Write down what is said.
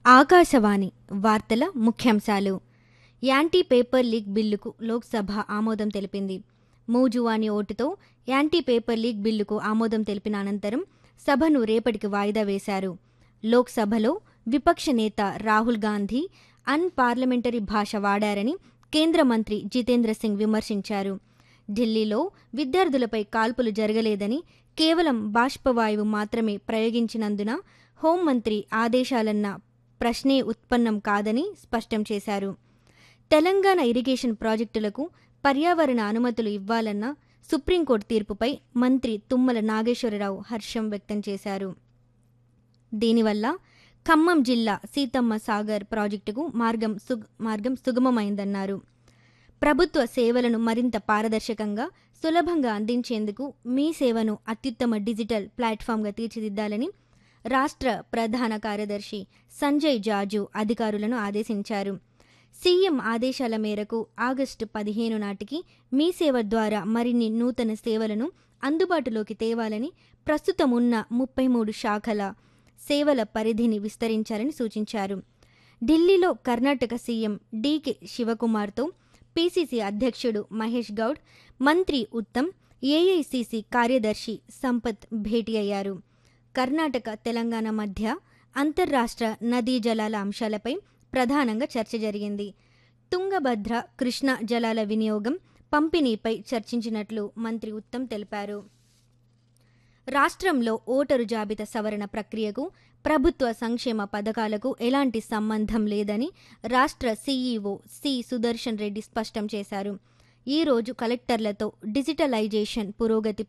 ఆకాశవాణి వార్తల ముఖ్యాంశాలు anti paper leak బిల్లుకు లోక్సభ ఆమోదం తెలిపింది మూజువాని ఓటుతో యాంటీ పేపర్ లీక్ బిల్లుకు ఆమోదం తెలిపిన అనంతరం సభను రేపటికి వాయిదా వేశారు లోక్సభలో విపక్ష నేత రాహుల్ గాంధీ అన్ పార్లమెంటరీ భాష వాడారని కేంద్ర మంత్రి జితేంద్ర సింగ్ విమర్శించారు ఢిల్లీలో విద్యార్థులపై కాల్పులు జరగలేదని కేవలం బాష్పవాయువు మాత్రమే ప్రయోగించినందున హోంమంత్రి ఆదేశాలన్న ప్రశ్నే ఉత్పన్నం కాదని స్పష్టం చేశారు తెలంగాణ ఇరిగేషన్ ప్రాజెక్టులకు పర్యావరణ అనుమతులు ఇవ్వాలన్న సుప్రీంకోర్టు తీర్పుపై మంత్రి తుమ్మల నాగేశ్వరరావు హర్షం వ్యక్తం చేశారు దీనివల్ల ఖమ్మం జిల్లా సీతమ్మ సాగర్ ప్రాజెక్టుకు మార్గం సుగ్ మార్గం సుగమమైందన్నారు ప్రభుత్వ సేవలను మరింత పారదర్శకంగా సులభంగా అందించేందుకు మీ సేవను అత్యుత్తమ డిజిటల్ ప్లాట్ఫామ్గా తీర్చిదిద్దాలని రాష్ట్ర ప్రధాన కార్యదర్శి సంజయ్ జాజు అధికారులను ఆదేశించారు సీఎం ఆదేశాల మేరకు ఆగస్టు పదిహేను నాటికి మీ సేవ ద్వారా మరిన్ని నూతన సేవలను అందుబాటులోకి తేవాలని ప్రస్తుతం ఉన్న ముప్పై మూడు శాఖల సేవల పరిధిని విస్తరించాలని సూచించారు ఢిల్లీలో కర్ణాటక సీఎం డీకే శివకుమార్తో పీసీసీ అధ్యక్షుడు మహేష్ గౌడ్ మంత్రి ఉత్తమ్ ఏఐసీసీ కార్యదర్శి సంపత్ భేటీ అయ్యారు కర్ణాటక తెలంగాణ మధ్య అంతర్రాష్ట్ర నదీ జలాల అంశాలపై ప్రధానంగా చర్చ జరిగింది తుంగభద్ర కృష్ణా జలాల వినియోగం పంపిణీపై చర్చించినట్లు మంత్రి ఉత్తమ్ తెలిపారు రాష్ట్రంలో ఓటరు జాబితా సవరణ ప్రక్రియకు ప్రభుత్వ సంక్షేమ పథకాలకు ఎలాంటి సంబంధం లేదని రాష్ట్ర సీఈఓ సి సుదర్శన్ రెడ్డి స్పష్టం చేశారు ఈ రోజు కలెక్టర్లతో డిజిటలైజేషన్ పురోగతి